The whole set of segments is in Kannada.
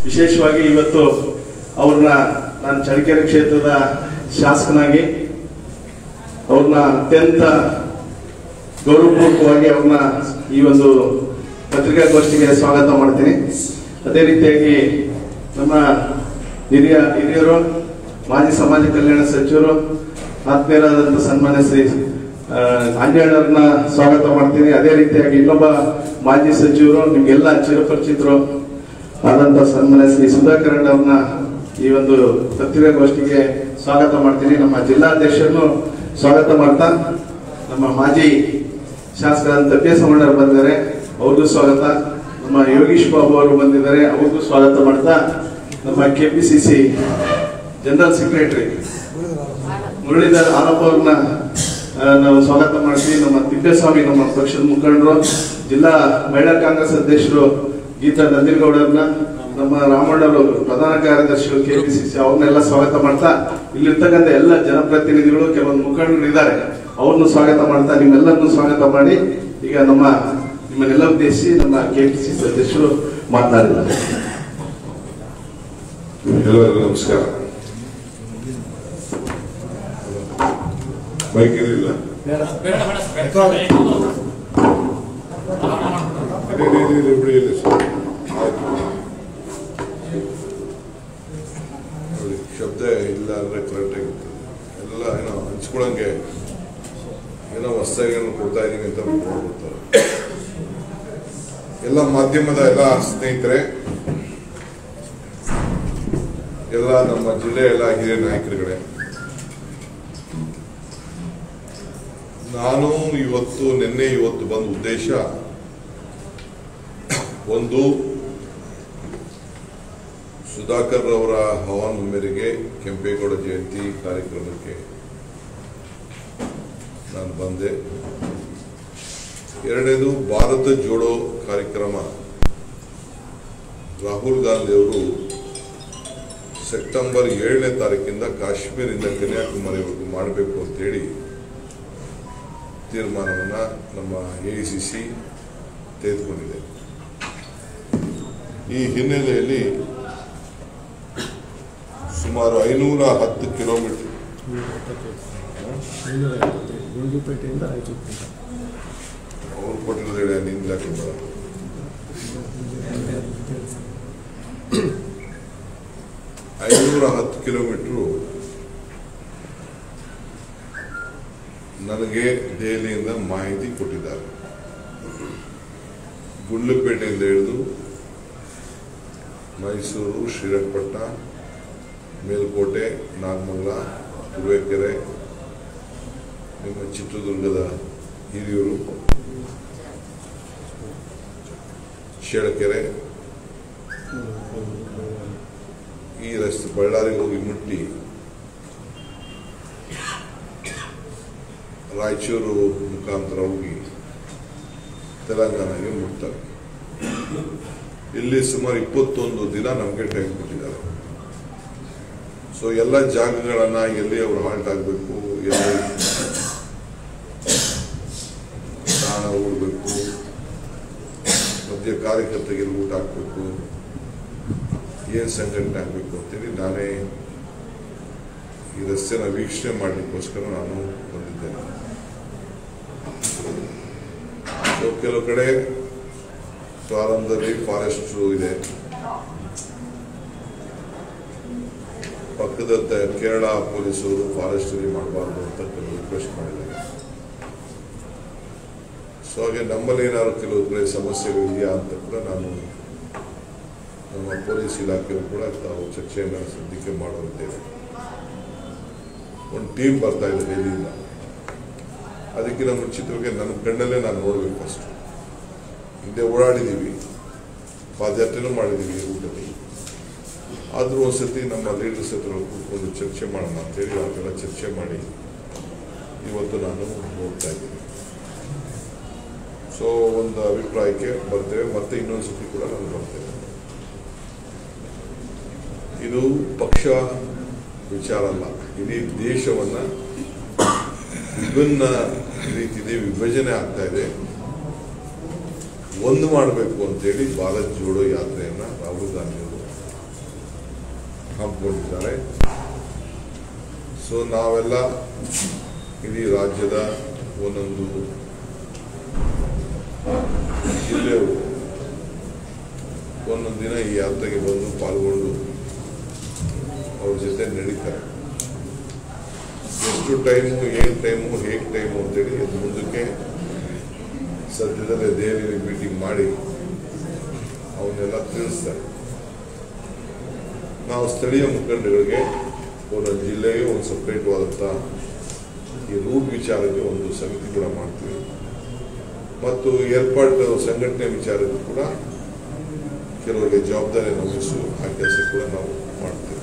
ವಿಶೇಷವಾಗಿ ಇವತ್ತು ಅವ್ರನ್ನ ನಾನು ಚಳ್ಳಕೆರೆ ಕ್ಷೇತ್ರದ ಶಾಸಕನಾಗಿ ಅವ್ರನ್ನ ಅತ್ಯಂತ ಗೌರವಪೂರ್ವಕವಾಗಿ ಅವ್ರನ್ನ ಈ ಒಂದು ಪತ್ರಿಕಾಗೋಷ್ಠಿಗೆ ಸ್ವಾಗತ ಮಾಡ್ತೀನಿ ಅದೇ ರೀತಿಯಾಗಿ ನಮ್ಮ ಹಿರಿಯ ಹಿರಿಯರು ಮಾಜಿ ಸಮಾಜ ಕಲ್ಯಾಣ ಸಚಿವರು ಆತ್ಮೀಯರಾದಂಥ ಸನ್ಮಾನ್ಯ ಶ್ರೀ ಆ, ಆಂಜನೇಯವ್ರನ್ನ ಸ್ವಾಗತ ಮಾಡ್ತೀನಿ ಅದೇ ರೀತಿಯಾಗಿ ಇನ್ನೊಬ್ಬ ಮಾಜಿ ಸಚಿವರು ನಿಮ್ಗೆಲ್ಲ ಚಿರಪರಿಚಿತರು ಆದಂತ ಸನ್ಮಾನ್ಯ ಶ್ರೀ ಸುಧಾಕರ್ ಅವ್ರನ್ನ ಈ ಒಂದು ಪತ್ರಿಕಾಗೋಷ್ಠಿಗೆ ಸ್ವಾಗತ ಮಾಡ್ತೀನಿ ನಮ್ಮ ಜಿಲ್ಲಾಧ್ಯಕ್ಷರನ್ನು ಸ್ವಾಗತ ಮಾಡ್ತಾ ನಮ್ಮ ಮಾಜಿ ಶಾಸಕರಾದಂತ ಪಿ ಎಸ್ ಅಮ್ಮಣ್ಣವ್ರು ಬಂದಿದ್ದಾರೆ ಅವ್ರಿಗೂ ಸ್ವಾಗತ ನಮ್ಮ ಯೋಗೀಶ್ ಬಾಬು ಅವರು ಬಂದಿದ್ದಾರೆ ಅವ್ರಿಗೂ ಸ್ವಾಗತ ಮಾಡ್ತಾ ನಮ್ಮ ಕೆಪಿಸಿಸಿ ಜನರಲ್ ಸೆಕ್ರೆಟರಿ ಮುರಳೀಧರ್ ಆರೋಪ ಅವ್ರನ್ನ ಆ, ನಾವು ಸ್ವಾಗತ ಮಾಡ್ತೀವಿ ನಮ್ಮ ತಿಪ್ಪೇಸ್ವಾಮಿ ನಮ್ಮ ಪಕ್ಷದ ಮುಖಂಡರು ಜಿಲ್ಲಾ ಮಹಿಳಾ ಕಾಂಗ್ರೆಸ್ ಅಧ್ಯಕ್ಷರು ಗೀತಾ ನಂದಿಗೌಡರನ್ನ ನಮ್ಮ ರಾಮಣ್ಣವರು ಪ್ರಧಾನ ಕಾರ್ಯದರ್ಶಿಗಳು ಕೆಪಿಸಿಸಿ ಅವ್ರನ್ನೆಲ್ಲ ಸ್ವಾಗತ ಮಾಡ್ತಾ ಇಲ್ಲಿರ್ತಕ್ಕಂಥ ಎಲ್ಲ ಜನಪ್ರತಿನಿಧಿಗಳು ಕೆಲವೊಂದು ಮುಖಂಡರು ಇದ್ದಾರೆ ಅವ್ರನ್ನು ಸ್ವಾಗತ ಮಾಡ್ತಾ ನಿಮ್ಮೆಲ್ಲರನ್ನು ಸ್ವಾಗತ ಮಾಡಿ ಈಗ ನಮ್ಮ ನಿಮ್ಮನ್ನೆಲ್ಲ ಉದ್ದೇಶಿಸಿ ನಮ್ಮ ಕೆಪಿಸಿಸಿ ಅಧ್ಯಕ್ಷರು ಮಾತನಾಡಿದ್ದಾರೆ ಎಲ್ಲರಿಗೂ ನಮಸ್ಕಾರ ಬೈಕ್ ಇರಲಿಲ್ಲ ಬಿಡಿ ಇಲ್ಲ ಸರ್ ಆಯ್ತು. ನೋಡಿ, ಶಬ್ದ ಇಲ್ಲ ಅಂದ್ರೆ ಕರೆಕ್ಟ್ ಆಗಿರ್ತದೆ ಎಲ್ಲ ಏನೋ ಹಂಚ್ಕೊಳಂಗೆ ಏನೋ ಹೊಸದಾಗಿ ಏನೋ ಕೊಡ್ತಾ ಇದೀನಿ ಅಂತ ಮಾಡ್ಬಿಡ್ತಾರೆ ಎಲ್ಲ ಮಾಧ್ಯಮದ ಎಲ್ಲ ಸ್ನೇಹಿತರೆ ಎಲ್ಲ ನಮ್ಮ ಜಿಲ್ಲೆ ಎಲ್ಲ ಹಿರಿಯ ನಾಯಕರುಗಳೇ ನಾನು ಇವತ್ತು ನಿನ್ನೆ ಇವತ್ತು ಬಂದ ಉದ್ದೇಶ ಒಂದು ಸುಧಾಕರ್ ಅವರ ಆಹ್ವಾನ ಮೇರೆಗೆ ಕೆಂಪೇಗೌಡ ಜಯಂತಿ ಕಾರ್ಯಕ್ರಮಕ್ಕೆ ನಾನು ಬಂದೆ ಎರಡನೇದು ಭಾರತ ಜೋಡೋ ಕಾರ್ಯಕ್ರಮ ರಾಹುಲ್ ಗಾಂಧಿ ಅವರು ಸೆಪ್ಟೆಂಬರ್ ಏಳನೇ ತಾರೀಕಿಂದ ಕಾಶ್ಮೀರಿಂದ ಕನ್ಯಾಕುಮಾರಿವರೆಗೂ ಮಾಡಬೇಕು ಅಂತೇಳಿ ತೀರ್ಮಾನವನ್ನು ನಮ್ಮ ಎ ಸಿ ಸಿ ತೆಗೆದುಕೊಂಡಿದೆ ಈ ಹಿನ್ನೆಲೆಯಲ್ಲಿ ಸುಮಾರು ಐನೂರ ಹತ್ತು ಕಿಲೋಮೀಟರ್ ಗುಂಡ್ಲುಪೇಟೆಯಿಂದ ರಾಯಚೂರು ಅವ್ರು ಕೊಟ್ಟಿರೋದು ಹೇಳಿ ನಿಂದ ಐನೂರ ಹತ್ತು ಕಿಲೋಮೀಟ್ರು ನನಗೆ ದೆಹಲಿಯಿಂದ ಮಾಹಿತಿ ಕೊಟ್ಟಿದ್ದಾರೆ ಗುಂಡ್ಲುಪೇಟೆಯಿಂದ ಹಿಡಿದು ಮೈಸೂರು ಶ್ರೀರಂಗಪಟ್ಟಣ ಮೇಲ್ಕೋಟೆ ನಾಗಮಂಗಲ ತುರುವೇಕೆರೆ ನಿಮ್ಮ ಚಿತ್ರದುರ್ಗದ ಹಿರಿಯೂರು ಶೇಳಕೆರೆ ಈ ರಸ್ತೆ ಬಳ್ಳಾರಿಗೆ ಹೋಗಿ ಮುಟ್ಟಿ ರಾಯಚೂರು ಮುಖಾಂತರ ಹೋಗಿ ತೆಲಂಗಾಣಗೆ ಮುಟ್ತಾರೆ ಇಲ್ಲಿ ಸುಮಾರು ಇಪ್ಪತ್ತೊಂದು ದಿನ ನಮಗೆ ಟೈಮ್ ಕೊಟ್ಟಿದ್ದಾರೆ ಸೊ ಎಲ್ಲ ಜಾಗಗಳನ್ನ ಎಲ್ಲಿ ಅವರು ಹಾಲ್ಟ್ ಆಗಬೇಕು ಎಲ್ಲಿ ಸ್ನಾನ ಹೂಡಬೇಕು ಮಧ್ಯ ಕಾರ್ಯಕರ್ತರಿಗೆ ಎಲ್ಲಿ ಊಟ ಹಾಕಬೇಕು ಏನು ಸಂಘಟನೆ ಆಗಬೇಕು ಅಂತೇಳಿ ನಾನೇ ಈ ರಸ್ತೆನ ವೀಕ್ಷಣೆ ಮಾಡಲಿಕ್ಕೋಸ್ಕರ ನಾನು ಬಂದಿದ್ದೇನೆ ಸೊ ಕೆಲವು ಕಡೆ ಪ್ರಾರಂಭದಲ್ಲಿ ಫಾರೆಸ್ಟ್ ಇದೆ ಪಕ್ಕದ ತ- ಕೇರಳ ಪೊಲೀಸರು ಫಾರೆಸ್ಟ್ ಮಾಡಬಾರ್ದು ಅಂತ ಕೆಲವು ರಿಕ್ವೆಸ್ಟ್ ಮಾಡಿದ್ದಾರೆ ಸೊ ಹಾಗೆ ನಮ್ಮಲ್ಲಿ ಏನಾದ್ರು ಕೆಲವು ಕಡೆ ಸಮಸ್ಯೆಗಳಿದೆಯಾ ಅಂತ ಕೂಡ ನಾನು ನಮ್ಮ ಪೊಲೀಸ್ ಇಲಾಖೆಯವರು ಕೂಡ ತಾವು ಚರ್ಚೆಯನ್ನು ಸದ್ಯಕ್ಕೆ ಮಾಡುತ್ತಿದ್ದೇವೆ ಒಂದು ಟೀಮ್ ಬರ್ತಾ ಇದೆ ಡೆಲ್ಲಿಯಿಂದ ಅದಕ್ಕಿಂತ ಮುಂಚಿತವಾಗಿ ನನ್ನ ಕಣ್ಣಲ್ಲೇ ನಾನು ನೋಡಬೇಕು ಫಸ್ಟ್ ಹಿಂದೆ ಓಡಾಡಿದ್ದೀವಿ ಪಾದಯಾತ್ರೆನೂ ಮಾಡಿದ್ದೀವಿ ಈ ರೂಟಲ್ಲಿ ಆದರೂ ಒಂದ್ಸತಿ ನಮ್ಮ ಲೀಡರ್ಸ್ ಹತ್ರ ಕೂತ್ಕೊಂಡು ಚರ್ಚೆ ಮಾಡೋಣ ಅಂತೇಳಿ ಅವ್ರಿಗೆಲ್ಲ ಚರ್ಚೆ ಮಾಡಿ ಇವತ್ತು ನಾನು ಹೋಗ್ತಾ ಇದ್ದೀನಿ ಸೊ ಒಂದು ಅಭಿಪ್ರಾಯಕ್ಕೆ ಬರ್ತೇವೆ ಮತ್ತೆ ಇನ್ನೊಂದು ಸತಿ ಕೂಡ ನಾನು ಬರ್ತೇನೆ ಇದು ಪಕ್ಷ ವಿಚಾರ ಅಲ್ಲ ಇಡೀ ದೇಶವನ್ನ ವಿಭಿನ್ನ ರೀತಿಯಲ್ಲಿ ವಿಭಜನೆ ಆಗ್ತಾ ಇದೆ ಒಂದು ಮಾಡಬೇಕು ಅಂತೇಳಿ ಭಾರತ್ ಜೋಡೋ ಯಾತ್ರೆಯನ್ನ ರಾಹುಲ್ ಗಾಂಧಿ ಅವರು ಹಮ್ಮಿಕೊಂಡಿದ್ದಾರೆ ಸೊ ನಾವೆಲ್ಲ ಇಡೀ ರಾಜ್ಯದ ಒಂದೊಂದು ಜಿಲ್ಲೆಯವರು ಒಂದೊಂದು ದಿನ ಈ ಯಾತ್ರೆಗೆ ಬಂದು ಪಾಲ್ಗೊಂಡು ಅವ್ರ ಜೊತೆ ನಡೀತಾರೆ ಎಷ್ಟು ಟೈಮು ಏನು ಟೈಮು ಹೇಗೆ ಟೈಮು ಅಂತೇಳಿ ಅದು ಮುಂದಕ್ಕೆ ಸದ್ಯದಲ್ಲೇ ದೆಹಲಿಯಲ್ಲಿ ಮೀಟಿಂಗ್ ಮಾಡಿ ಅವನ್ನೆಲ್ಲ ತಿಳಿಸ್ತಾರೆ ನಾವು ಸ್ಥಳೀಯ ಮುಖಂಡಗಳಿಗೆ ಒಂದೊಂದು ಜಿಲ್ಲೆಗೆ ಒಂದು ಸಪ್ರೇಟ್ವಾದಂಥ ಈ ರೂಟ್ ವಿಚಾರಕ್ಕೆ ಒಂದು ಸಮಿತಿ ಕೂಡ ಮಾಡ್ತೀವಿ ಮತ್ತು ಏರ್ಪಾಡು ಸಂಘಟನೆ ವಿಚಾರಕ್ಕೂ ಕೂಡ ಕೆಲವರಿಗೆ ಜವಾಬ್ದಾರಿಯನ್ನು ವಹಿಸು ಆ ಕೆಲಸ ಕೂಡ ನಾವು ಮಾಡ್ತೇವೆ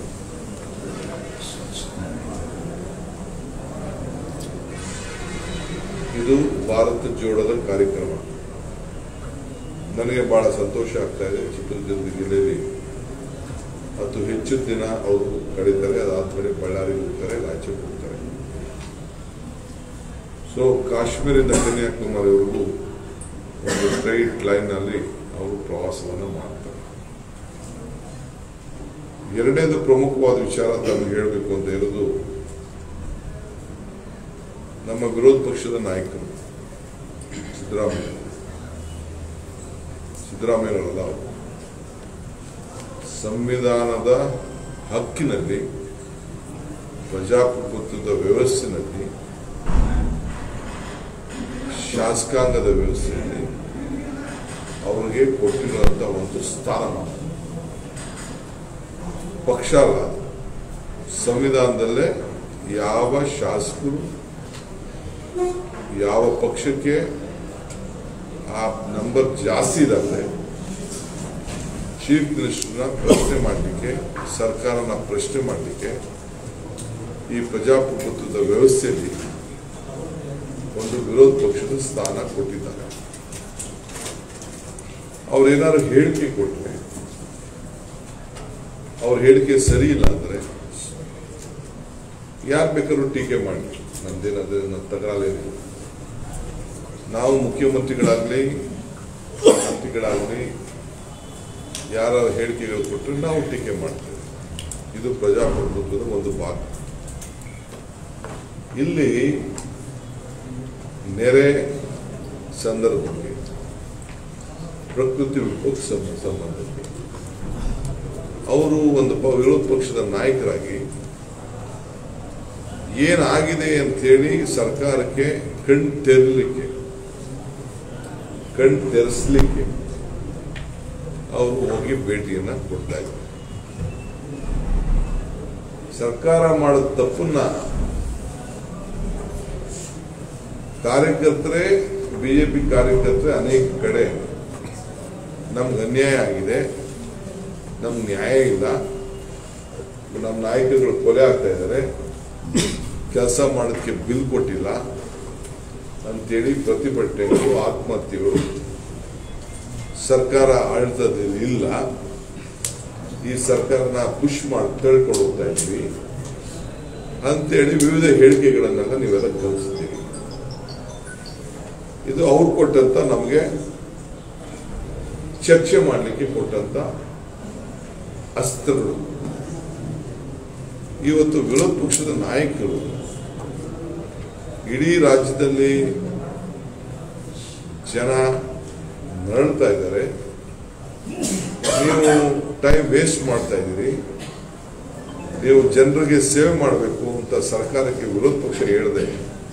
ಇದು ಭಾರತ ಜೋಡದ ಕಾರ್ಯಕ್ರಮ ನನಗೆ ಬಹಳ ಸಂತೋಷ ಆಗ್ತಾ ಇದೆ ಚಿತ್ರದುರ್ಗ ಜಿಲ್ಲೆಯಲ್ಲಿ ಮತ್ತು ಹೆಚ್ಚು ದಿನ ಅವರು ಕಳೀತಾರೆ ಅದಾದ್ಮೇಲೆ ಬಳ್ಳಾರಿಗೆ ಹೋಗ್ತಾರೆ ರಾಜ್ಯಕ್ಕೆ ಹೋಗ್ತಾರೆ ಸೊ ಕಾಶ್ಮೀರದಿಂದ ಕನ್ಯಾಕುಮಾರಿವರೆಗೂ ಒಂದು ಸ್ಟ್ರೈಟ್ ಲೈನ್ನಲ್ಲಿ ಅವರು ಪ್ರವಾಸವನ್ನು ಮಾಡ್ತಾರೆ ಎರಡನೇದು ಪ್ರಮುಖವಾದ ವಿಚಾರ ತಮಗೆ ಹೇಳಬೇಕು ಅಂತ ಇರೋದು ನಮ್ಮ ವಿರೋಧ ಪಕ್ಷದ ನಾಯಕರು ಸಿದ್ದರಾಮಯ್ಯ ಸಿದ್ದರಾಮಯ್ಯರಲ್ಲ ಅವರು ಸಂವಿಧಾನದ ಹಕ್ಕಿನಲ್ಲಿ ಪ್ರಜಾಪ್ರಭುತ್ವದ ವ್ಯವಸ್ಥೆಯಲ್ಲಿ ಶಾಸಕಾಂಗದ ವ್ಯವಸ್ಥೆಯಲ್ಲಿ ಅವರಿಗೆ ಕೊಟ್ಟಿರುವಂಥ ಒಂದು ಸ್ಥಾನಮಾನ ಪಕ್ಷ ಅಲ್ಲ ಅದು. ಸಂವಿಧಾನದಲ್ಲೇ ಯಾವ ಶಾಸಕರು ಯಾವ ಪಕ್ಷಕ್ಕೆ ಆ ನಂಬರ್ ಜಾಸ್ತಿ ಇದ್ದಾರೆ ಚೀಫ್ ಮಿನಿಸ್ಟರ್ನ ಪ್ರಶ್ನೆ ಮಾಡಲಿಕ್ಕೆ ಸರ್ಕಾರನ ಪ್ರಶ್ನೆ ಮಾಡಲಿಕ್ಕೆ ಈ ಪ್ರಜಾಪ್ರಭುತ್ವದ ವ್ಯವಸ್ಥೆಯಲ್ಲಿ ಒಂದು ವಿರೋಧ ಪಕ್ಷದ ಸ್ಥಾನ ಕೊಟ್ಟಿದ್ದಾರೆ ಅವ್ರೇನಾದ್ರು ಹೇಳಿಕೆ ಕೊಟ್ಟರೆ ಅವ್ರ ಹೇಳಿಕೆ ಸರಿ ಇಲ್ಲ ಅಂದ್ರೆ ಯಾರು ಬೇಕಾದ್ರೂ ಟೀಕೆ ಮಾಡಿ ನಮ್ದೇನಾದ್ರೆ ನನ್ನ ತಗರಾಲೇನಿಲ್ಲ ನಾವು ಮುಖ್ಯಮಂತ್ರಿಗಳಾಗಲಿ ಮಂತ್ರಿಗಳಾಗಲಿ ಯಾರ ಹೇಳಿಕೆಗಳು ಕೊಟ್ಟರೆ ನಾವು ಟೀಕೆ ಮಾಡ್ತೇವೆ ಇದು ಪ್ರಜಾಪ್ರಭುತ್ವದ ಒಂದು ಭಾಗ ಇಲ್ಲಿ ನೆರೆ ಸಂದರ್ಭಕ್ಕೆ ಪ್ರಕೃತಿ ವಿಕೋಪ ಸಂಬ- ಸಂಬಂಧಕ್ಕೆ ಅವರು ಒಂದು ಪ- ವಿರೋಧ ಪಕ್ಷದ ನಾಯಕರಾಗಿ ಏನಾಗಿದೆ ಅಂತೇಳಿ ಸರ್ಕಾರಕ್ಕೆ ಕಣ್ ತೆರಲಿಕ್ಕೆ ಕಣ್ ತೆರೆಸ್ಲಿಕ್ಕೆ ಅವರು ಹೋಗಿ ಭೇಟಿಯನ್ನ ಕೊಡ್ತಾ ಇದ್ದಾರೆ ಸರ್ಕಾರ ಮಾಡಿದ ತಪ್ಪನ್ನ ಕಾರ್ಯಕರ್ತರೇ ಬಿಜೆಪಿ ಕಾರ್ಯಕರ್ತರೇ ಅನೇಕ ಕಡೆ ನಮ್ಗೆ ಅನ್ಯಾಯ ಆಗಿದೆ ನಮ್ಗೆ ನ್ಯಾಯ ಇಲ್ಲ ನಮ್ಮ ನಾಯಕರುಗಳು ಕೊಲೆ ಆಗ್ತಾ ಇದ್ದಾರೆ ಕೆಲಸ ಮಾಡೋದಕ್ಕೆ ಬಿಲ್ ಕೊಟ್ಟಿಲ್ಲ ಅಂತೇಳಿ ಪ್ರತಿಭಟನೆಗಳು ಆತ್ಮಹತ್ಯೆಗಳು ಸರ್ಕಾರ ಆಡಳಿತದಲ್ಲಿ ಇಲ್ಲ ಈ ಸರ್ಕಾರನ ಪುಷ್ ಮಾಡಿ ತಳ್ಕೊಂಡು ಹೋಗ್ತಾ ಇದ್ವಿ ಅಂತೇಳಿ ವಿವಿಧ ಹೇಳಿಕೆಗಳನ್ನೆಲ್ಲ ನೀವೆಲ್ಲ ಗಮನಿಸ್ತೀವಿ ಇದು ಅವ್ರು ಕೊಟ್ಟಂತ ನಮಗೆ ಚರ್ಚೆ ಮಾಡಲಿಕ್ಕೆ ಕೊಟ್ಟಂತ ಅಸ್ತ್ರಗಳು ಇವತ್ತು ವಿರೋಧ ಪಕ್ಷದ ನಾಯಕರು ಇಡೀ ರಾಜ್ಯದಲ್ಲಿ ಜನ ನರಳ್ತಾ ಇದ್ದಾರೆ ನೀವು ಟೈಮ್ ವೇಸ್ಟ್ ಮಾಡ್ತಾ ಇದ್ದೀರಿ ನೀವು ಜನರಿಗೆ ಸೇವೆ ಮಾಡಬೇಕು ಅಂತ ಸರ್ಕಾರಕ್ಕೆ ವಿರೋಧ ಪಕ್ಷ ಹೇಳಿದೆ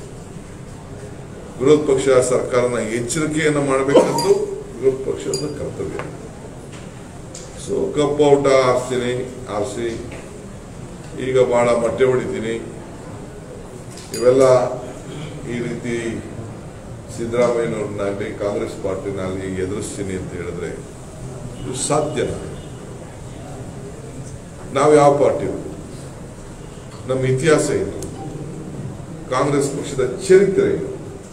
ವಿರೋಧ ಪಕ್ಷ ಸರ್ಕಾರನ ಎಚ್ಚರಿಕೆಯನ್ನು ಮಾಡಬೇಕಂತೂ ವಿರೋಧ ಪಕ್ಷದ ಕರ್ತವ್ಯ ಸೊ ಕಪ್ ಔಟ ಆರಿಸ್ತೀನಿ ಆರಿಸಿ ಈಗ ಬಹಳ ಮೊಟ್ಟೆ ಹೊಡಿತೀನಿ ಇವೆಲ್ಲ ಈ ರೀತಿ ಸಿದ್ದರಾಮಯ್ಯನವ್ರನ್ನಾಗಲಿ ಕಾಂಗ್ರೆಸ್ ಪಾರ್ಟಿನಲ್ಲಿ ಎದುರಿಸ್ತೀನಿ ಅಂತ ಹೇಳಿದ್ರೆ ಇದು ಸಾಧ್ಯನಾ ನಾವು ಯಾವ ಪಾರ್ಟಿ ನಮ್ಮ ಇತಿಹಾಸ ಏನು ಕಾಂಗ್ರೆಸ್ ಪಕ್ಷದ ಚರಿತ್ರೆ ಏನು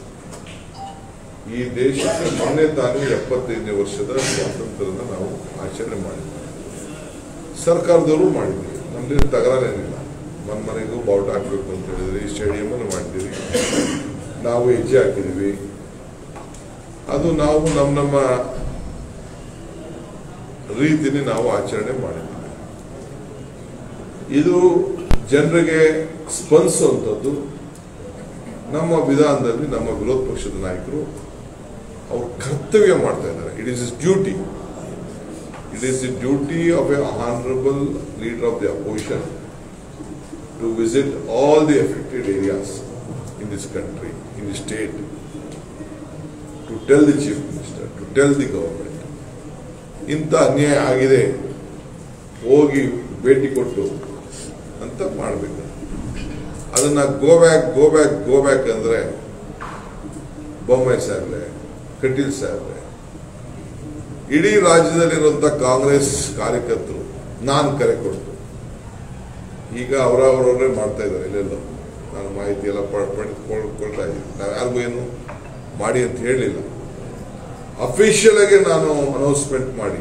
ಈ ದೇಶಕ್ಕೆ ಮೊನ್ನೆ ತಾನೇ ಎಪ್ಪತ್ತೈದನೇ ವರ್ಷದ ಸ್ವಾತಂತ್ರ್ಯನ ನಾವು ಆಚರಣೆ ಮಾಡಿದ್ವಿ ಸರ್ಕಾರದವರು ಮಾಡಿದ್ವಿ ನಮ್ದು ತಗರಾರೇನಿಲ್ಲ ಮನ್ ಮನೆಗೂ ಬಾವುಟ ಹಾಕ್ಬೇಕು ಅಂತ ಹೇಳಿದ್ರಿ ಸ್ಟೇಡಿಯಂ ಅನ್ನು ಮಾಡಿದ್ದೀವಿ ನಾವು ಹೆಜ್ಜೆ ಹಾಕಿದ್ವಿ ಅದು ನಾವು ನಮ್ಮ ನಮ್ಮ ರೀತಿನೇ ನಾವು ಆಚರಣೆ ಮಾಡಿದ್ವಿ ಇದು ಜನರಿಗೆ ಸ್ಪಂದಿಸುವಂಥದ್ದು ನಮ್ಮ ವಿಧಾನದಲ್ಲಿ ನಮ್ಮ ವಿರೋಧ ಪಕ್ಷದ ನಾಯಕರು ಅವರು ಕರ್ತವ್ಯ ಮಾಡ್ತಾ ಇದ್ದಾರೆ it is is duty it is the duty of a honourable leader of the opposition to visit all the affected areas in this country in the state to tell the chief minister to tell the government ಇಂಥ ಅನ್ಯಾಯ ಆಗಿದೆ ಹೋಗಿ ಭೇಟಿ ಕೊಟ್ಟು ಅಂತ ಮಾಡಬೇಕು ಅದನ್ನ go back go back go back ಅಂದ್ರೆ ಬೊಮ್ಮಾಯಿ ಸಾಹೇಬ್ರೆ ಕಟೀಲ್ ಸಾಹೇಬ್ರೆ ಇಡೀ ರಾಜ್ಯದಲ್ಲಿರುವಂಥ ಕಾಂಗ್ರೆಸ್ ಕಾರ್ಯಕರ್ತರು ನಾನು ಕರೆ ಕೊಟ್ಟು ಈಗ ಅವರವರವರೇ ಮಾಡ್ತಾ ಇದ್ದಾರೆ ಎಲ್ಲೆಲ್ಲೋ ನಾನು ಮಾಹಿತಿ ಎಲ್ಲ ಪಡ್ ಪಡೆದುಕೊಳ್ತಾ ಇದ್ದೀನಿ ನಾವು ಯಾರಿಗೂ ಏನು ಮಾಡಿ ಅಂತ ಹೇಳಲಿಲ್ಲ ಅಫಿಷಿಯಲ್ ಆಗಿ ನಾನು ಅನೌನ್ಸ್ಮೆಂಟ್ ಮಾಡಿ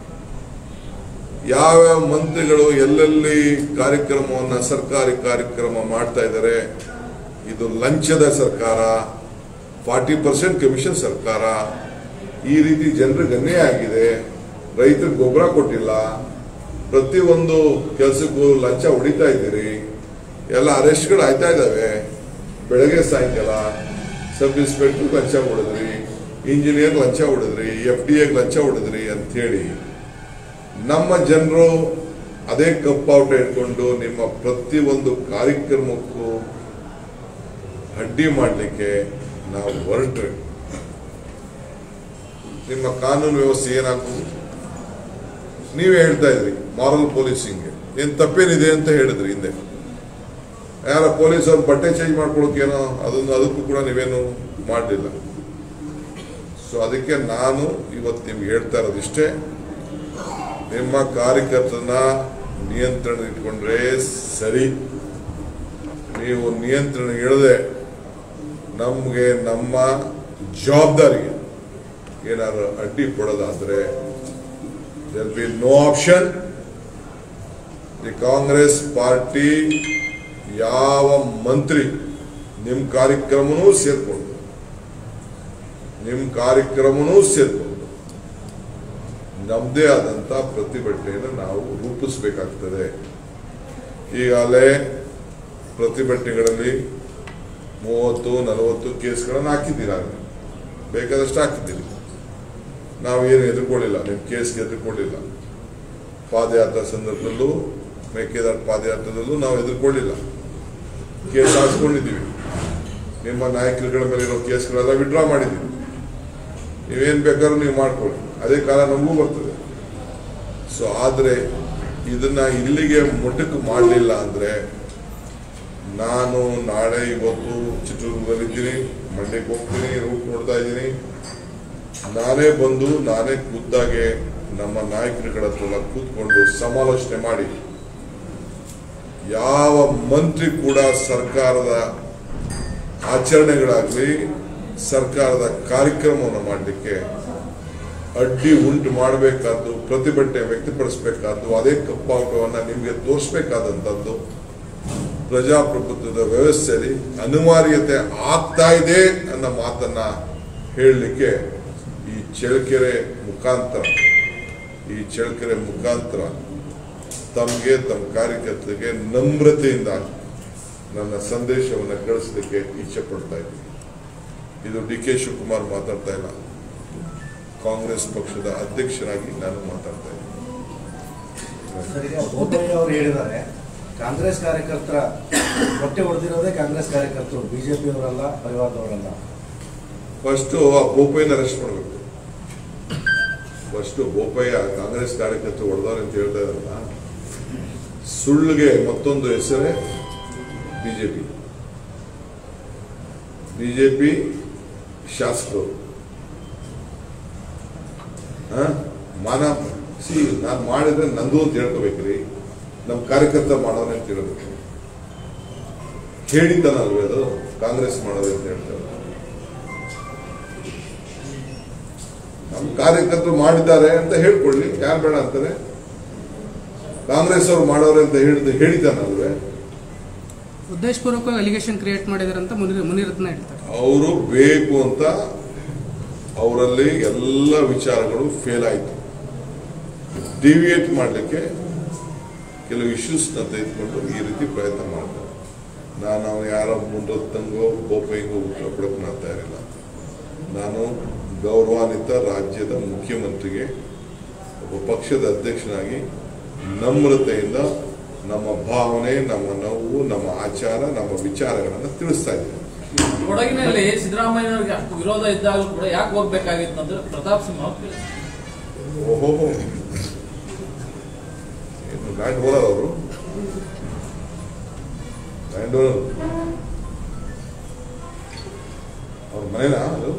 ಯಾವ್ಯಾವ ಮಂತ್ರಿಗಳು ಎಲ್ಲೆಲ್ಲಿ ಕಾರ್ಯಕ್ರಮವನ್ನ ಸರ್ಕಾರಿ ಕಾರ್ಯಕ್ರಮ ಮಾಡ್ತಾ ಇದ್ದಾರೆ ಇದು ಲಂಚದ ಸರ್ಕಾರ ಫಾರ್ಟಿ ಪರ್ಸೆಂಟ್ ಕಮಿಷನ್ ಸರ್ಕಾರ ಈ ರೀತಿ ಜನರಿಗೆ ಅನ್ಯಾಯ ಆಗಿದೆ ರೈತರಿಗೆ ಗೊಬ್ಬರ ಕೊಟ್ಟಿಲ್ಲ ಪ್ರತಿಯೊಂದು ಕೆಲಸಕ್ಕೂ ಲಂಚ ಹೊಡಿತಾ ಇದ್ದೀರಿ ಎಲ್ಲ ಅರೆಸ್ಟ್ಗಳು ಆಯ್ತಾ ಇದ್ದಾವೆ ಬೆಳಗ್ಗೆ ಸಾಯಂಕಾಲ ಸಬ್ ಇನ್ಸ್ಪೆಕ್ಟರ್ ಲಂಚ ಹೊಡೆದ್ರಿ ಇಂಜಿನಿಯರ್ ಲಂಚ ಹೊಡೆದ್ರಿ ಎಫ್ ಡಿ ಎಗ್ ಲಂಚ ಹೊಡೆದ್ರಿ ಅಂಥೇಳಿ ನಮ್ಮ ಜನರು ಅದೇ ಕಪ್ಪಾಟ ಇಟ್ಕೊಂಡು ನಿಮ್ಮ ಪ್ರತಿಯೊಂದು ಕಾರ್ಯಕ್ರಮಕ್ಕೂ ಅಡ್ಡಿ ಮಾಡಲಿಕ್ಕೆ ನಾವು ಹೊರಟ್ರೆ ನಿಮ್ಮ ಕಾನೂನು ವ್ಯವಸ್ಥೆ ಏನಾಗ್ಬೋದು ನೀವೇ ಹೇಳ್ತಾ ಇದ್ರಿ ಮಾರಲ್ ಪೊಲೀಸಿಂಗ್ ಏನ್ ತಪ್ಪೇನಿದೆ ಅಂತ ಹೇಳಿದ್ರಿ ಹಿಂದೆ ಯಾರ ಪೊಲೀಸ್ ಅವ್ರ ಬಟ್ಟೆ ಚೇಂಜ್ ಮಾಡ್ಕೊಳಕ್ಕೇನೋ ಅದನ್ನು ಅದಕ್ಕೂ ಕೂಡ ನೀವೇನು ಮಾಡಲಿಲ್ಲ ಸೊ ಅದಕ್ಕೆ ನಾನು ಇವತ್ತು ನಿಮ್ಗೆ ಹೇಳ್ತಾ ಇರೋದಿಷ್ಟೇ ನಿಮ್ಮ ಕಾರ್ಯಕರ್ತನ ನಿಯಂತ್ರಣ ಇಟ್ಕೊಂಡ್ರೆ ಸರಿ ನೀವು ನಿಯಂತ್ರಣ ಇಳದೆ ನಮಗೆ ನಮ್ಮ ಜವಾಬ್ದಾರಿಗೆ ಏನಾದ್ರು ಅಡ್ಡಿ ಕೊಡೋದಾದ್ರೆ they'll be no option the Congress party ಯಾವ ಮಂತ್ರಿ ನಿಮ್ಮ ಕಾರ್ಯಕ್ರಮನೂ ಸೇರ್ಕೊಂಡು ನಿಮ್ಮ ಕಾರ್ಯಕ್ರಮನೂ ಸೇರ್ಕೊಂಡು ನಮ್ಮದೇ ಆದಂಥ ಪ್ರತಿಭಟನೆಯನ್ನು ನಾವು ರೂಪಿಸಬೇಕಾಗ್ತದೆ ಈಗಾಗಲೇ ಪ್ರತಿಭಟನೆಗಳಲ್ಲಿ ಮೂವತ್ತು ನಲವತ್ತು ಕೇಸ್ಗಳನ್ನು ಹಾಕಿದ್ದೀರಾಗಲೇ ಬೇಕಾದಷ್ಟು ಹಾಕಿದ್ದೀರಿ ನಾವೇನು ಎದುರ್ಕೊಳ್ಳಿಲ್ಲ ನಿಮ್ಮ ಕೇಸ್ಗೆ ಎದುರ್ಕೊಳ್ಳಿಲ್ಲ ಪಾದಯಾತ್ರಾ ಸಂದರ್ಭದಲ್ಲೂ ಮೇಕೆದಾಟು ಪಾದಯಾತ್ರದಲ್ಲೂ ನಾವು ಎದುರ್ಕೊಳ್ಳಿಲ್ಲ ಕೇಸ್ ಹಾಕ್ಸ್ಕೊಂಡಿದ್ದೀವಿ ನಿಮ್ಮ ನಾಯಕರುಗಳ ಮೇಲೆ ಇರೋ ಕೇಸ್ಗಳೆಲ್ಲ ವಿಡ್ರಾ ಮಾಡಿದ್ದೀವಿ ನೀವೇನು ಬೇಕಾದ್ರೂ ನೀವು ಮಾಡ್ಕೊಳ್ಳಿ ಅದೇ ಕಾಲ ನಮಗೂ ಬರ್ತದೆ ಸೊ ಆದರೆ ಇದನ್ನ ಇಲ್ಲಿಗೆ ಮೊಟಕು ಮಾಡಲಿಲ್ಲ ಅಂದರೆ ನಾನು ನಾಳೆ ಇವತ್ತು ಚಿತ್ರದುರ್ಗದಲ್ಲಿದ್ದೀನಿ ಮಂಡ್ಯಕ್ಕೆ ಹೋಗ್ತೀನಿ ರೂಟ್ ನೋಡ್ತಾ ಇದ್ದೀನಿ ನಾನೇ ಬಂದು ನಾನೇ ಖುದ್ದಾಗೆ ನಮ್ಮ ನಾಯಕರುಗಳ ಹತ್ರ ಕೂತ್ಕೊಂಡು ಸಮಾಲೋಚನೆ ಮಾಡಿ ಯಾವ ಮಂತ್ರಿ ಕೂಡ ಸರ್ಕಾರದ ಆಚರಣೆಗಳಾಗಲಿ ಸರ್ಕಾರದ ಕಾರ್ಯಕ್ರಮವನ್ನು ಮಾಡಲಿಕ್ಕೆ ಅಡ್ಡಿ ಉಂಟು ಮಾಡಬೇಕಾದ್ದು ಪ್ರತಿಭಟನೆ ವ್ಯಕ್ತಪಡಿಸಬೇಕಾದ್ದು ಅದೇ ಕಪ್ಪಾಟವನ್ನು ನಿಮಗೆ ತೋರಿಸ್ಬೇಕಾದಂಥದ್ದು ಪ್ರಜಾಪ್ರಭುತ್ವದ ವ್ಯವಸ್ಥೆಯಲ್ಲಿ ಅನಿವಾರ್ಯತೆ ಆಗ್ತಾ ಇದೆ ಅನ್ನೋ ಮಾತನ್ನ ಹೇಳಲಿಕ್ಕೆ ಈ ಚಳ್ಳಕೆರೆ ಮುಖಾಂತರ ಈ ಚಳ್ಳಕೆರೆ ಮುಖಾಂತರ ತಮಗೆ ತಮ್ಮ ಕಾರ್ಯಕರ್ತರಿಗೆ ನಮ್ರತೆಯಿಂದ ನನ್ನ ಸಂದೇಶವನ್ನು ಕಳಿಸಲಿಕ್ಕೆ ಇಚ್ಛೆ ಪಡ್ತಾ ಇದ್ದೀನಿ ಇದು ಡಿ ಕೆ ಶಿವಕುಮಾರ್ ಮಾತಾಡ್ತಾ ಇಲ್ಲ ಕಾಂಗ್ರೆಸ್ ಪಕ್ಷದ ಅಧ್ಯಕ್ಷರಾಗಿ ನಾನು ಮಾತಾಡ್ತಾ ಇದ್ದೀನಿ ಸರ್ ಈಗ ಬೋಪಯ್ಯ ಅವರು ಹೇಳಿದ್ದಾರೆ ಕಾಂಗ್ರೆಸ್ ಕಾರ್ಯಕರ್ತರ ಹೊಟ್ಟೆ ಹೊಡೆದಿರೋದೇ ಕಾಂಗ್ರೆಸ್ ಕಾರ್ಯಕರ್ತರು ಬಿಜೆಪಿ ಅವರಲ್ಲ ಪರಿವಾರದವರಲ್ಲ ಫಸ್ಟು ಆ ಬೋಪಯ್ಯನ ಅರೆಸ್ಟ್ ಮಾಡಬೇಕು ಫಸ್ಟು ಬೋಪಯ್ಯ ಕಾಂಗ್ರೆಸ್ ಕಾರ್ಯಕರ್ತರು ಹೊಡೆದವ್ರೆ ಅಂತ ಹೇಳ್ತಾ ಇದಾರಲ್ಲ ಸುಳ್ಳಿಗೆ ಮತ್ತೊಂದು ಹೆಸರೇ ಬಿಜೆಪಿ ಬಿಜೆಪಿ ಶಾಸಕರು ಆ? ಮಾನ ಸಿ ನಾನು ಮಾಡಿದ್ರೆ ನಂದು ಅಂತ ಹೇಳ್ಕೋಬೇಕ್ರಿ ನಮ್ಮ ಕಾರ್ಯಕರ್ತ ಮಾಡೋನೆ ಅಂತ ಹೇಳ್ಬೇಕು ಹೇಳಿದ್ದಾನಲ್ವೇ ಅದು ಕಾಂಗ್ರೆಸ್ ಮಾಡೋದು ಅಂತ ಹೇಳ್ತಾರೆ ನಮ್ಮ ಕಾರ್ಯಕರ್ತರು ಮಾಡಿದ್ದಾರೆ ಅಂತ ಹೇಳ್ಕೊಳ್ಳಿ ಯಾರು ಬೇಡ ಅಂತಾರೆ ಕಾಂಗ್ರೆಸ್ ಅವ್ರು ಮಾಡೋರೆ ಅಂತ ಹೇಳಿದ ಹೇಳಿದ್ದಾನಲ್ವೇ ಉದ್ದೇಶಪೂರ್ವಕವಾಗಿ ಅಲಿಗೇಷನ್ ಕ್ರಿಯೇಟ್ ಮಾಡಿದಾರೆ ಅಂತ ಮುನಿರ್ ಮುನಿರತ್ನ ಹೇಳ್ತಾರೆ ಅವರು ಬೇಕು ಅಂತ ಅವರಲ್ಲಿ ಎಲ್ಲ ವಿಚಾರಗಳು ಫೇಲ್ ಆಯಿತು ಡಿವಿಯೇಟ್ ಮಾಡಲಿಕ್ಕೆ ಕೆಲವು ಇಶ್ಯೂಸ್ನ ತೆಗೆದುಕೊಂಡು ಈ ರೀತಿ ಪ್ರಯತ್ನ ಮಾಡ್ತಾರೆ ನಾನು ಅವನು ಯಾರೋ ಮುಂದೊತ್ತಂಗೋ ಗೋಪೈಂಗೋ ಉತ್ತರ ಕೊಡೋಕೆ ನಾನು ತಯಾರಿಲ್ಲ ನಾನು ಗೌರವಾನ್ವಿತ ರಾಜ್ಯದ ಮುಖ್ಯಮಂತ್ರಿಗೆ ಒಬ್ಬ ಪಕ್ಷದ ಅಧ್ಯಕ್ಷನಾಗಿ ನಮ್ರತೆಯಿಂದ ನಮ್ಮ ಭಾವನೆ ನಮ್ಮ ನೋವು ನಮ್ಮ ಆಚಾರ ನಮ್ಮ ವಿಚಾರಗಳನ್ನು ತಿಳಿಸ್ತಾ ಇದ್ದೀನಿ ಕೊಡಗಿನಲ್ಲಿ ಸಿದ್ದರಾಮಯ್ಯನವರಿಗೆ ಅಷ್ಟು ವಿರೋಧ ಇದ್ದಾಗಲೂ ಕೂಡ ಯಾಕೆ ಹೋಗ್ಬೇಕಾಗಿತ್ತು ಅಂದ್ರೆ ಪ್ರತಾಪ್ ಸಿಂಹ ಅವ್ರು ಕೇಳಿದ್ರು. ಓಹೋ ಏನು ಲ್ಯಾಂಡ್ ಓನರ್ ಅವರು ಲ್ಯಾಂಡ್ ಓನರ್ ಅವ್ರ ಮನೇನಾ ಅದು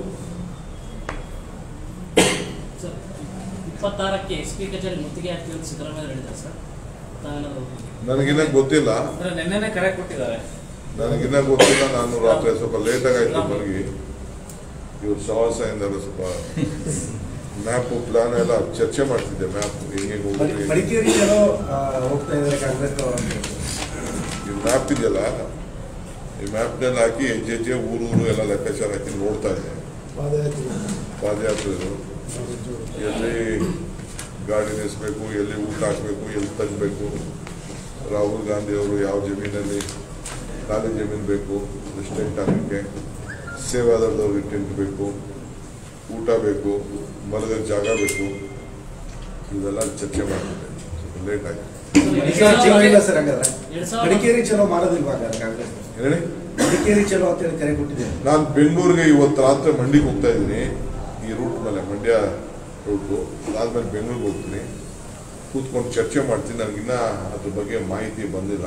ಸರ್ ಇಪ್ಪತ್ತಾರಕ್ಕೆ ಎಸ್ ಪಿ ಕಚೇರಿ ಮುತ್ತಿಗೆ ಹಾಕ್ತೀವಿ ಅಂತ ಸಿದ್ದರಾಮಯ್ಯ ಹೇಳಿದ್ದಾರೆ ಸರ್ ತಾವೇನಾದ್ರು ನನಗಿನ್ನ ಗೊತ್ತಿಲ್ಲ ಅಂದ್ರೆ ನಿನ್ನೆನೆ ಕರೆ ಕೊಟ್ಟಿದ್ದಾರೆ ನನಗಿನ್ನ ಗೊತ್ತಿಲ್ಲ ನಾನು ರಾತ್ರಿ ಸ್ವಲ್ಪ ಲೇಟಾಗಿ ಆಯ್ತು ಮಲಗಿ ಇವ್ರು ಸಹವಾಸದಿಂದ ಸ್ವಲ್ಪ ಮ್ಯಾಪು ಪ್ಲಾನ್ ಎಲ್ಲ ಚರ್ಚೆ ಮಾಡ್ತಿದ್ದೆ ಮ್ಯಾಪ್ ಹೆಂಗೆ ಮಡಿ- ಹೋಗ್ತೀವಿ ಮಡಿಕೇರಿ ಚಲೋ ಆ, ಹೋಗ್ತಾ ಇದ್ದಾರೆ ಕಾಂಗ್ರೆಸ್ ಅವರು ಅಂತ ಹೇಳಿ. ಈ ಮ್ಯಾಪ್ ಇದೆಯಲ್ಲ ಈ ಮ್ಯಾಪ್ನಲ್ಲಿ ಹಾಕಿ ಹೆಜ್ಜೆ ಹೆಜ್ಜೆ ಊರು ಊರು ಎಲ್ಲ ಲೆಕ್ಕಾಚಾರ ಹಾಕಿ ನೋಡ್ತಾ ಇದ್ದೆ ಪಾದಯಾತ್ರೆಗಳು ಎಲ್ಲಿ ಗಾಡಿ ನಿಲ್ಲಿಸ್ಬೇಕು ಎಲ್ಲಿ ಊಟ ಹಾಕಬೇಕು ಎಲ್ಲಿ ತಗಬೇಕು ರಾಹುಲ್ ಗಾಂಧಿ ಅವರು ಯಾವ ಜಮೀನಲ್ಲಿ ಖಾಲಿ ಜಮೀನು ಬೇಕು ಟೆಂಟ್ ಹಾಕಕ್ಕೆ ಸೇವಾದಳದವ್ರಿಗೆ ಟೆಂಟ್ ಬೇಕು ಊಟ ಬೇಕು ಮಲಗೋ ಜಾಗ ಬೇಕು ಇವೆಲ್ಲ ಚರ್ಚೆ ಮಾಡ್ತಿದ್ದೆ ಸ್ವಲ್ಪ ಲೇಟ್ ಆಯ್ತು ಮಡಿಕೇರಿ ಚಲೋ ಇಲ್ಲ ಸರ್ ಹಂಗಾದ್ರೆ ಎರಡ್ ಸಾವಿರದ ಮಡಿಕೇರಿ ಚಲೋ ಮಾಡೋದಿಲ್ವಾ ಹಾಗಾದ್ರೆ ಕಾಂಗ್ರೆಸ್ ಹೇಳಿ ಮಡಿಕೇರಿ ಚಲೋ ಅಂತೇಳಿ ಕರೆ ಕೊಟ್ಟಿದ್ದೇನೆ ನಾನು ಬೆಂಗಳೂರಿಗೆ ಇವತ್ತು ರಾತ್ರಿ ಮಂಡಿಗೆ ಹೋಗ್ತಾ ಇದ್ದೀನಿ ಈ ರೂಟ್ ಮೇಲೆ ಮಂಡ್ಯ ರೂಟು ಅದಾದ್ಮೇಲೆ ಬೆಂಗಳೂರಿಗೆ ಹೋಗ್ತೀನಿ ಕೂತ್ಕೊಂಡು ಚರ್ಚೆ ಮಾಡ್ತೀನಿ ನನಗಿನ್ನ ಅದ್ರ ಬಗ್ಗೆ ಮಾಹಿತಿ ಬಂದಿಲ್ಲ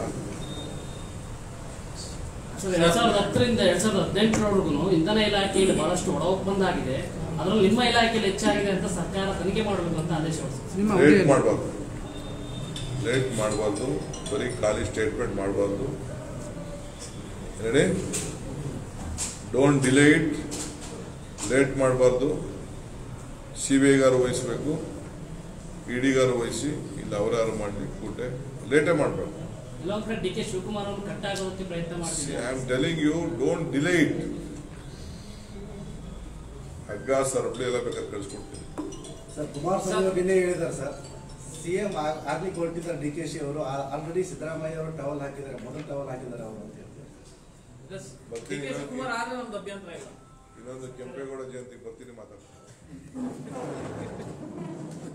ಸರ್ ಎರಡ್ ಸಾವಿರದ ಹತ್ತರಿಂದ ಎರಡ್ ಸಾವಿರದ ಹದಿನೆಂಟರವರೆಗೂ ಇಂಧನ ಇಲಾಖೆಯಲ್ಲಿ ಬಹಳಷ್ಟು ಒಳ ಒಪ್ಪಂದ ಅದರಲ್ಲಿ ನಿಮ್ಮ ಇಲಾಖೆಯಲ್ಲಿ ಹೆಚ್ಚಾಗಿದೆ ಅಂತ ಸರ್ಕಾರ ತನಿಖೆ ಮಾಡಬೇಕು ಅಂತ ಆದೇಶ ಹೊರಡಿಸಿದೆ ನಿಮ್ಮ ಲೇಟ್ ಅವಧಿಯಲ್ಲಿ ಮಾಡಬಾರ್ದು ಲೇಟ್ ಮಾಡಬಾರ್ದು ಬರೀ ಖಾಲಿ ಸ್ಟೇಟ್ಮೆಂಟ್ ಮಾಡಬಾರ್ದು ಹೇಳಿ ಡೋಂಟ್ ಡಿಲೇ ಇಟ್ ಲೇಟ್ ಮಾಡಬಾರ್ದು ಸಿ ಬಿ ಐಗಾರು ವಹಿಸ್ಬೇಕು ಇಡಿಗಾರು ವಹಿಸಿ ಇಲ್ಲ ಅವರಾರು ಮಾಡಲಿ ಕೂಟೆ ಲೇಟೇ ಮಾಡಬೇಕು ಎಲ್ಲ ಒಂದ್ ಕಡೆ ಡಿ ಕೆ ಶಿವಕುಮಾರ್ ಅವರು ಕಟ್ಟಾಗೋದಕ್ಕೆ ಪ್ರಯತ್ನ ಐ ಮಾಡ್ತಿದ್ದಾರೆ am telling you don't delay it ಹಗ್ಗ ಸರಪಳಿ ಎಲ್ಲ ಬೇಕಾದ್ರೆ ಕಳಿಸ್ಕೊಡ್ತೀನಿ ಸರ್ ಕುಮಾರಸ್ವಾಮಿ ಅವರು ನಿನ್ನೆ ಹೇಳಿದ್ದಾರೆ ಸರ್ ಸಿಎಂ ಆಗ್ಲಿಕ್ಕೆ ಹೊರಟಿದ್ದಾರೆ ಡಿ ಕೆ ಶಿ ಅವರು ಆಲ್ರೆಡಿ ಸಿದ್ದರಾಮಯ್ಯ ಅವರು ಟವಲ್ ಹಾಕಿದ್ದಾರೆ ಮೊದಲು ಟವಲ್ ಹಾಕಿದ್ದಾರೆ ಅವರು ಅಂತ ಹೇಳ್ತಾರೆ ಡಿ ಕೆ ಶಿವಕುಮಾರ್ ಆದ್ರೆ ನಮ್ದು ಅಭ್ಯಂತರ ಇಲ್ಲ ಇನ್ನೊಂದು ಕೆಂಪೇಗೌಡ ಜಯಂತಿ ಬರ್ತೀನಿ ಮಾತಾಡ್ತೀನಿ